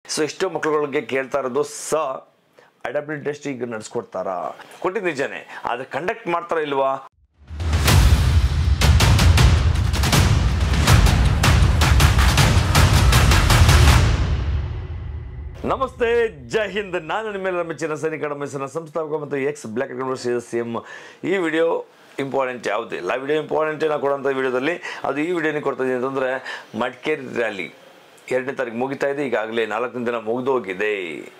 so ಎಷ್ಟೋ ಮಕ್ಕಳುಗಳಿಗೆ ಕೇಳ್ತಾ ಇರೋದು ಸ ಅಡಾಪ್ಟಿವ್ ಟೆಸ್ಟ್ ಈಗ ನಡೆಸ್ಕೊಡ್ತಾರಾ ಕೊಟ್ಟಿದ್ದು ನಿಜನೇ ಆದರೆ ಕಂಡಕ್ಟ್ ಮಾಡ್ತಾರಾ ಇಲ್ವಾ ನಮಸ್ತೆ ಜೈ ಹಿಂದ್ ನಾನು ನಿಮ್ಮೆಲ್ಲರ ಮೆಚ್ಚಿನ ಸೈನಿಕ ಮೆಚ್ಚಿನ ಸಂಸ್ಥಾಪಕ ಮತ್ತು X black university C M ಈ ವಿಡಿಯೋ ಇಂಪಾರ್ಟೆಂಟ್ ಯಾವುದು ಇಲ್ಲ ವಿಡಿಯೋ ಇಂಪಾರ್ಟೆಂಟ್ ನಾವು ಕೊಡೋಂಥ ವಿಡಿಯೋದಲ್ಲಿ ಅದು ಈ ವಿಡಿಯೋನೇ ಕೊಡ್ತಾ ಇದ್ದೀನಿ ಅಂತಂದರೆ ಮಡಿಕೇರಿ ರ್ಯಾಲಿ ಎರಡನೇ ತಾರೀಕು ಮುಗಿತಾ ಇದೆ ಈಗಾಗಲೇ ನಾಲ್ಕನೇ ದಿನ ಮುಗಿದು ಹೋಗಿದೆ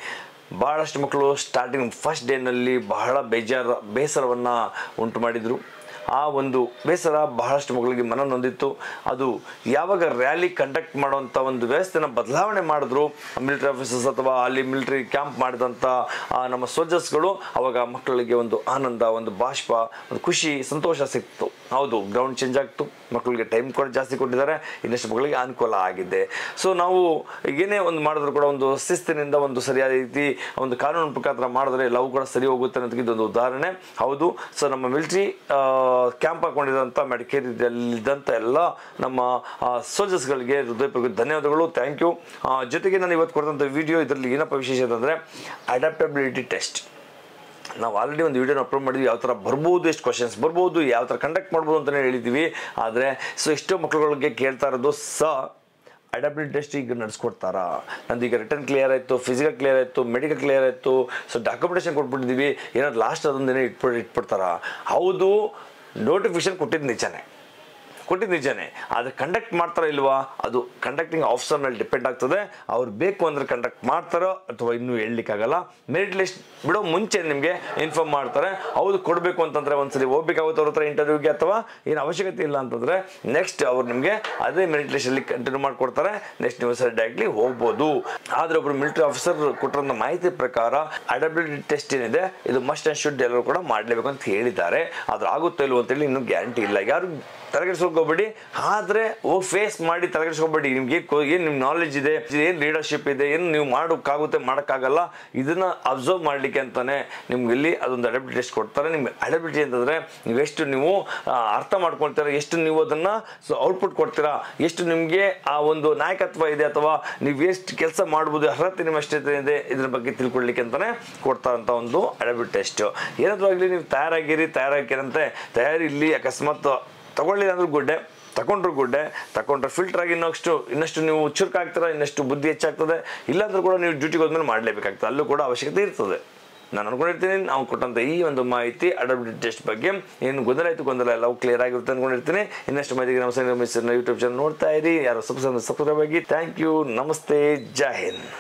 ಭಾಳಷ್ಟು ಮಕ್ಕಳು ಸ್ಟಾರ್ಟಿಂಗ್ ಫಸ್ಟ್ ಡೇನಲ್ಲಿ ಬಹಳ ಬೇಜಾರ ಬೇಸರವನ್ನು ಉಂಟು ಮಾಡಿದರು ಆ ಒಂದು ಬೇಸರ ಬಹಳಷ್ಟು ಮಕ್ಕಳಿಗೆ ಮನ ನೊಂದಿತ್ತು ಅದು ಯಾವಾಗ ರ್ಯಾಲಿ ಕಂಡಕ್ಟ್ ಮಾಡುವಂಥ ಒಂದು ವ್ಯವಸ್ಥೆನ ಬದಲಾವಣೆ ಮಾಡಿದ್ರು ಮಿಲಿಟರಿ ಆಫೀಸರ್ಸ್ ಅಥವಾ ಅಲ್ಲಿ ಮಿಲಿಟರಿ ಕ್ಯಾಂಪ್ ಮಾಡಿದಂಥ ಆ ನಮ್ಮ ಸೋಲ್ಜರ್ಸ್ಗಳು ಅವಾಗ ಮಕ್ಕಳಿಗೆ ಒಂದು ಆನಂದ ಒಂದು ಬಾಷ್ಪ ಒಂದು ಖುಷಿ ಸಂತೋಷ ಸಿಕ್ತು ಹೌದು ಗ್ರೌಂಡ್ ಚೇಂಜ್ ಆಗ್ತು ಮಕ್ಕಳಿಗೆ ಟೈಮ್ ಕೂಡ ಜಾಸ್ತಿ ಕೊಟ್ಟಿದ್ದಾರೆ ಇನ್ನಷ್ಟು ಮಕ್ಕಳಿಗೆ ಅನುಕೂಲ ಆಗಿದೆ ಸೊ ನಾವು ಏನೇ ಒಂದು ಮಾಡಿದ್ರು ಕೂಡ ಒಂದು ಶಿಸ್ತಿನಿಂದ ಒಂದು ಸರಿಯಾದ ರೀತಿ ಒಂದು ಕಾನೂನು ಪ್ರಕಾರ ಮಾಡಿದ್ರೆ ಎಲ್ಲವೂ ಕೂಡ ಸರಿ ಹೋಗುತ್ತೆ ಅನ್ನೋದಕ್ಕೆ ಇದೊಂದು ಉದಾಹರಣೆ ಹೌದು ಸೊ ನಮ್ಮ ಮಿಲಿಟರಿ ಕ್ಯಾಂಪ್ ಹಾಕೊಂಡಿದ್ದಂಥ ಮಡಿಕೇರಿಯಲ್ಲಿದ್ದಂಥ ಎಲ್ಲ ನಮ್ಮ ಸೋಲ್ಜರ್ಸ್ಗಳಿಗೆ ಹೃದಯಪೂರ್ವಕ ಧನ್ಯವಾದಗಳು ಥ್ಯಾಂಕ್ ಯು ಜೊತೆಗೆ ನಾನು ಇವತ್ತು ಕೊಟ್ಟಂಥ ವಿಡಿಯೋ ಇದರಲ್ಲಿ ಏನಪ್ಪ ವಿಶೇಷ ಅಂತಂದರೆ ಅಡಾಪ್ಟಬಿಲಿಟಿ ಟೆಸ್ಟ್ ನಾವು ಆಲ್ರೆಡಿ ಒಂದು ವಿಡಿಯೋನ ಅಪ್ಲೋಡ್ ಮಾಡಿದ್ವಿ ಯಾವ ಥರ ಬರ್ಬೋದು ಎಷ್ಟು ಕ್ವಶನ್ಸ್ ಬರ್ಬೋದು ಯಾವ ಥರ ಕಂಡಕ್ಟ್ ಮಾಡ್ಬೋದು ಅಂತಲೇ ಹೇಳಿದ್ದೀವಿ ಆದರೆ ಸೊ ಎಷ್ಟೋ ಮಕ್ಕಳುಗಳಿಗೆ ಕೇಳ್ತಾ ಇರೋದು ಸ ಅಡಾಪ್ಟಿವ್ ಟೆಸ್ಟ್ ಈಗ ನಡೆಸ್ಕೊಡ್ತಾರಾ ನಂದು ಈಗ ರಿಟರ್ನ್ ಕ್ಲಿಯರ್ ಆಯಿತು ಫಿಸಿಕಲ್ ಕ್ಲಿಯರ್ ಆಯಿತು ಮೆಡಿಕಲ್ ಕ್ಲಿಯರ್ ಆಯಿತು ಸೊ ಡಾಕ್ಯುಮೆಂಟೇಷನ್ ಕೊಟ್ಬಿಟ್ಟಿದ್ದೀವಿ ಏನಾದ್ರು ಲಾಸ್ಟ್ ಅದೊಂದಿನ ಇಟ್ಬಿಟ್ಟು ಇಟ್ಬಿಡ್ತಾರಾ ಹೌದು ನೋಟಿಫಿಕೇಶನ್ ಕೊಟ್ಟಿದ್ದು ನಿಜನೇ ಕೊಟ್ಟಿದ್ದು ನಿಜನೇ ಆದರೆ ಕಂಡಕ್ಟ್ ಮಾಡ್ತಾರೋ ಇಲ್ವಾ ಅದು ಕಂಡಕ್ಟಿಂಗ್ ಆಫೀಸರ್ ಮೇಲೆ ಡಿಪೆಂಡ್ ಆಗ್ತದೆ ಅವ್ರು ಬೇಕು ಅಂದರೆ ಕಂಡಕ್ಟ್ ಮಾಡ್ತಾರೋ ಅಥವಾ ಇನ್ನೂ ಹೇಳಲಿಕ್ಕಾಗಲ್ಲ ಮೆರಿಟ್ ಲಿಸ್ಟ್ ಬಿಡೋ ಮುಂಚೆ ನಿಮಗೆ ಇನ್ಫಾರ್ಮ್ ಮಾಡ್ತಾರೆ ಹೌದು ಕೊಡಬೇಕು ಅಂತಂದರೆ ಒಂದ್ಸಲಿ ಹೋಗ್ಬೇಕಾಗುತ್ತೆ ಅವ್ರ ಹತ್ರ ಇಂಟರ್ವ್ಯೂಗೆ ಅಥವಾ ಏನು ಅವಶ್ಯಕತೆ ಇಲ್ಲ ಅಂತಂದರೆ ನೆಕ್ಸ್ಟ್ ಅವ್ರು ನಿಮಗೆ ಅದೇ ಮೆರಿಟ್ ಲಿಸ್ಟಲ್ಲಿ ಕಂಟಿನ್ಯೂ ಮಾಡಿಕೊಡ್ತಾರೆ ನೆಕ್ಸ್ಟ್ ನೀವು ಸರಿ ಡೈರೆಕ್ಟ್ಲಿ ಹೋಗ್ಬೋದು ಆದರೆ ಒಬ್ಬರು ಮಿಲಿಟರಿ ಆಫೀಸರ್ ಕೊಟ್ಟಿರೋ ಮಾಹಿತಿ ಪ್ರಕಾರ ಅಡಬಿಲಿಟಿ ಟೆಸ್ಟ್ ಏನಿದೆ ಇದು ಮಸ್ಟ್ ಆ್ಯಂಡ್ ಶುಡ್ ಎಲ್ಲರೂ ಕೂಡ ಮಾಡಲೇಬೇಕು ಅಂತ ಹೇಳಿದ್ದಾರೆ ಆದ್ರೆ ಆಗುತ್ತೋ ಇಲ್ವೋ ಅಂತೇಳಿ ಇನ್ನೂ ಗ್ಯಾರಂಟಿ ಇಲ್ಲ ಯಾರು ತಲೆಗೆಡ್ಸ್ಕೊಬೇಡಿ ಆದರೆ ಹೋಗಿ ಫೇಸ್ ಮಾಡಿ ತಲೆಗೆಡ್ಸ್ಕೊಬೇಡಿ ನಿಮ್ಗೆ ಏನು ನಿಮ್ಮ ನಾಲೆಜ್ ಇದೆ ಏನು ಲೀಡರ್ಶಿಪ್ ಇದೆ ಏನು ನೀವು ಮಾಡೋಕ್ಕಾಗುತ್ತೆ ಮಾಡೋಕ್ಕಾಗಲ್ಲ ಇದನ್ನ ಅಬ್ಸರ್ವ್ ಮಾಡಲಿಕ್ಕೆ ಅಂತಾನೆ ನಿಮ್ಗೆ ಇಲ್ಲಿ ಅದೊಂದು ಅಡಬಿಲಿಟಿ ಟೆಸ್ಟ್ ಕೊಡ್ತಾರೆ ನಿಮ್ಗೆ ಅಡಬಿಲಿಟಿ ಅಂತಂದರೆ ನೀವೆಷ್ಟು ನೀವು ಆ, ಅರ್ಥ ಮಾಡ್ಕೊಳ್ತೀರಾ ಎಷ್ಟು ನೀವು ಅದನ್ನು ಸೊ ಔಟ್ಪುಟ್ ಕೊಡ್ತೀರಾ ಎಷ್ಟು ನಿಮಗೆ ಆ ಒಂದು ನಾಯಕತ್ವ ಇದೆ ಅಥವಾ ನೀವು ಎಷ್ಟು ಕೆಲಸ ಮಾಡ್ಬೋದು ಅರ್ಹತೆ ನಿಮ್ಮ ಎಷ್ಟಿದೆ ಇದೆ ಇದ್ರ ಬಗ್ಗೆ ತಿಳ್ಕೊಳ್ಳಿಕ್ಕೆ ಅಂತಾನೆ ಕೊಡ್ತಾರಂಥ ಒಂದು ಅಡಬಿಲಿಟಿ ಟೆಸ್ಟ್ ಏನಾದರೂ ಆಗಲಿ ನೀವು ತಯಾರಾಗಿರಿ ತಯಾರಾಗಿರಂತೆ ತಯಾರಿ ಇಲ್ಲಿ ಅಕಸ್ಮಾತ್ ತಗೊಳ್ಳಿಲ್ಲ ಅಂದ್ರೂ ಗುಡ್ಡೆ ತಗೊಂಡ್ರು ಗುಡ್ಡೆ ತಗೊಂಡ್ರೆ ಫಿಲ್ಟರ್ ಆಗಿ ಇನ್ನಷ್ಟು ಇನ್ನಷ್ಟು ನೀವು ಚುರುಕಾಗ್ತೀರ ಇನ್ನಷ್ಟು ಬುದ್ಧಿ ಹೆಚ್ಚಾಗ್ತದೆ ಇಲ್ಲಾಂದ್ರೂ ಕೂಡ ನೀವು ಡ್ಯೂಟಿಗೆ ಹೋದ್ಮೇಲೆ ಮಾಡಲೇಬೇಕಾಗ್ತದೆ ಅಲ್ಲೂ ಕೂಡ ಅವಶ್ಯಕತೆ ಇರ್ತದೆ ನಾನು ಅನ್ಕೊಂಡಿರ್ತೀನಿ ನಾವು ಕೊಟ್ಟಂಥ ಈ ಒಂದು ಮಾಹಿತಿ ಅಡಬಿಲಿಟಿ ಟೆಸ್ಟ್ ಬಗ್ಗೆ ಏನು ಗೊಂದಲ ಆಯಿತು ಗೊಂದಲ ಎಲ್ಲವೂ ಕ್ಲಿಯರ್ ಆಗಿರುತ್ತೆ ಅಂದ್ಕೊಂಡಿರ್ತೀನಿ ಇನ್ನಷ್ಟು ಮಾಹಿತಿಗೆ ನಮ್ಮ ಸೈನ್ ಯೂಟ್ಯೂಬ್ ಚಾನಲ್ ನೋಡ್ತಾ ಇರಿ ಯಾರು ಸಬ್ಸ್ಕ್ರೈಬ್ ಸಬ್ಸ್ಕ್ರೈಬ್ ಆಗಿ ಥ್ಯಾಂಕ್ ಯು ನಮಸ್ತೆ ಜೈ ಹಿಂದ್